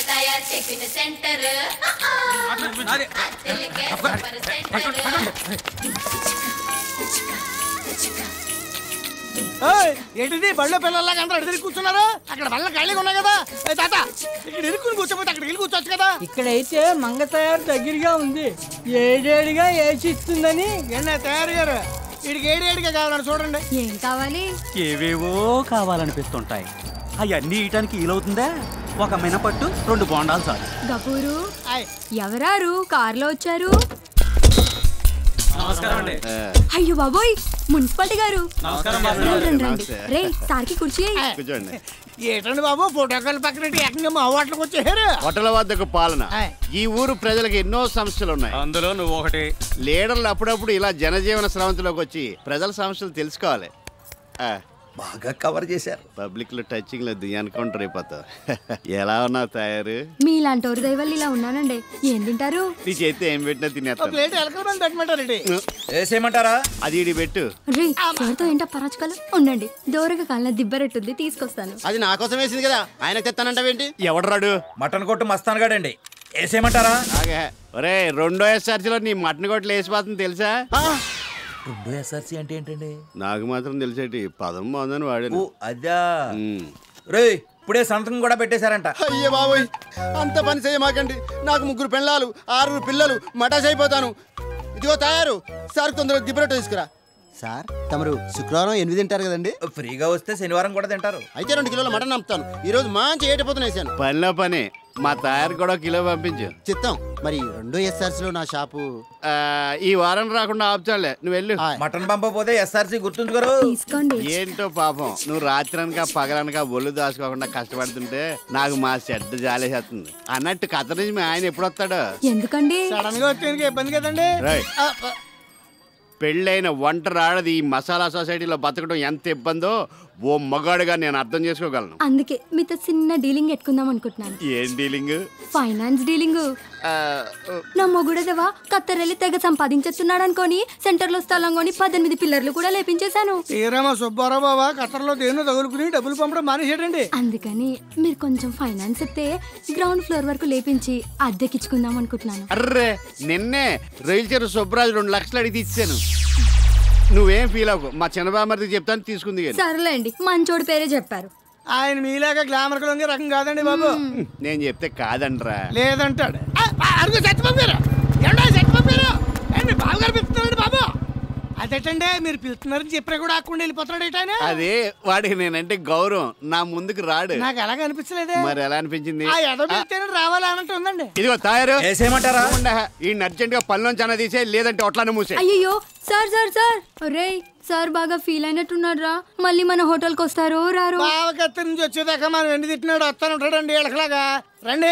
తయారు చెప్పిన సెంటర్ తెలుగే సూపర్ సెంటర్ ఏయ్, ఏంటిది బళ్ళో పిల్లల్లాగా అందరూ అడిగి కూర్చున్నారు అక్కడ బల్ల ఖాళీగా ఉన్నాయి కదా ఏ తాత ఇక్కడ ఇరుక్కుని కూర్చోపోతే అక్కడికి వెళ్ళి కూర్చోవచ్చు కదా ఇక్కడైతే మంగ తయారు దగ్గరగా ఉంది ఏడేడిగా ఏసి ఇస్తుందని ఏంటో తయారు గారు వీడికి ఏడు ఏడుగా కావాలని చూడండి ఏం కావాలి ఏవేవో కావాలనిపిస్తుంటాయి అవన్నీ ఇయటానికి వీలవుతుందా ఒక మినపట్టు రెండు బోండాలు చాలు గపూరు ఆయ్, ఎవరారు కారులో వచ్చారు అయ్యో బాబోయ్ మున్సిపాలిటీ గారు రండి, రండి, రండి రే సార్కి కుర్చీ ఎయ్. కూర్చోండి ఏంటండి బాబు ఫోటోకాల్ పక్కన పెట్టి ఏకంగా మా హోటల్కి వచ్చేసారు హోటల్ వద్దకు పాలన ఆయ్. ఈ ఊరు ప్రజలకు ఎన్నో సమస్యలు ఉన్నాయి అందులో నువ్వు ఒకటి లీడర్లు అప్పుడప్పుడు ఇలా జనజీవన స్రవంతిలోకి వచ్చి ప్రజల సమస్యలు తెలుసుకోవాలి ఆ, బాగా కవర్ చేశారు పబ్లిక్ లో టచింగ్ లేదు ఎన్కౌంటర్ అయిపోతావు ఎలా ఉన్నావు తయారు మీలాంటి దైవాళ్ళు ఇలా ఉన్నానండి ఏం తింటారు నీ చేతి ఏం పెట్టినా ఒక తినేస్తాను ప్లేట్ ఎలకల మంది పెట్టమంటారండి వేసేయమంటారా అది ఇడి పెట్టు రే సార్తో ఏంటో పరాచకాలు ఉండండి దూరగా కాలిన దిబ్బరెట్టుంది తీసుకొస్తాను అది నా కోసం వేసింది కదా ఆయన తెస్తానంటావేంటి ఎవడరాడు మటన్ కొట్టు మస్తాన్ గడండి వేసేయమంటారా ఆగే ఒరే రెండో ఎస్ఆర్సీలో నీ మటన్ కొట్లు వేసిపోతుంది తెలుసా రెండు ఎస్ఆర్సీ అంటే ఏంటండి నాకు మాత్రం తెలిసేటి పదం బాగుందని ఓ వాడాను అదా ఉమ్. రే ఇప్పుడే సంతకం కూడా పెట్టేశారంట అయ్యే బాబోయ్ అంత పని చేయమాకండి నాకు ముగ్గురు పిల్లలు ఆరుగురు పిల్లలు మటాస్ అయిపోతాను ఇదిగో తయారు సార్ తొందరగా దిబ్బరట్టు తీసుకురా సార్ తమరు శుక్రవారం ఎనిమిది తింటారు కదండి ఫ్రీగా వస్తే శనివారం కూడా తింటారు అయితే రెండు కిలోల మటన్ నమ్ముతాను ఈ రోజు మంచి ఏటిపోతున్న వేసాను పనిలో పని మా తయారు కూడా ఒక కిలో పంపించు చిత్తం మరి రెండో ఎస్ఆర్సీ లో నా షాపు ఆ, ఈ వారం రాకుండా ఆపుచాలే నువ్వు వెళ్ళు ఆయ్. మటన్ పంపపోతే ఎస్ఆర్సీ గుర్తుంచుకోరు తీసుకోండి ఏంటో పాపం నువ్వు రాత్రనక పగలనక ఒళ్ళు దాచుకోకుండా కష్టపడుతుంటే నాకు మా చెడ్డ జాలేసేస్తుంది అన్నట్టు కథ నుంచి మీ ఆయన ఎప్పుడు వస్తాడు ఎందుకండి సడన్ గా వచ్చేందుకు ఇబ్బంది కదండి రైట్ ఆ, ఆ, పెళ్ళైన ఒంటరి ఆడది ఈ మసాలా సొసైటీలో బతకడం ఎంత ఇబ్బందో ఓ మగాడుగా నేను అర్థం చేసుకోగలను అందుకే మీతో చిన్న డీలింగ్ పెట్టుకుందాం అనుకుంటున్నాను ఏం డీలింగ్ ఫైనాన్స్ డీలింగ్ నా మొగుడదవా కత్తరెళ్ళి తెగ సంపాదించేస్తున్నాడు అనుకొని సెంటర్ లో స్థలం కొని పద్దెనిమిది పిల్లర్లు కూడా లేపించేశాను తీరామా సుబ్బారావు బాబా ఖతర్లో దేన్నో తగులుకుని డబ్బులు పంపడం మానేసాడండి అందుకని మీరు కొంచెం ఫైనాన్స్ ఇస్తే గ్రౌండ్ ఫ్లోర్ వరకు లేపించి అద్దెకిచ్చుకుందాం అనుకుంటున్నాను అర్రే నిన్నే రైలు చెరు సుబ్బరాజు రెండు లక్షలు అడిగి ఇచ్చాను నువ్వేం ఫీల్ అవ్వకు మా చిన్నబామర్ది చెప్తాను తీసుకుంది కానీ సర్లేండి మంచోడు పేరే చెప్పారు ఆయన మీలాగా గ్లామర్ లొంగే రకం కాదండి బాబు నేను చెప్తే కాదంట్రా లేదంటాడు ఆ, ఆ, అరుగు సత్యబాబు గారు ఏమండి సత్యబాబు గారు ఏంటి బాబు గారు పిలుస్తున్నారండి బాబు అదేటండి మీరు పిలుస్తున్నారని చెప్పినా కూడా ఆకుండా వెళ్ళిపోతున్నాడు ఏంటి ఆయన అదే వాడికి నేనంటే గౌరవం నా ముందుకు రాడు నాకు ఎలాగ అనిపించలేదే మరి ఎలా అనిపించింది ఆ ఎదో పిలిస్తేనే రావాలి అన్నట్టు ఉందండి ఇదిగో తయారు వేసేయమంటారా ఈ అర్జెంట్ గా పనిలోంచి అన్న తీసే లేదంటే ఒట్లానే మూసే అయ్యయ్యో సార్ సార్ సార్ ఒరేయ్ సార్ బాగా ఫీల్ అయినట్టున్నాడు రా మళ్ళీ మన హోటల్కి వస్తారో రారో బావ కత్తి నుంచి వచ్చేదాకా మనం ఎండి తిట్టినాడు వస్తాను ఉంటాడండి వీళ్ళకిలాగా రండి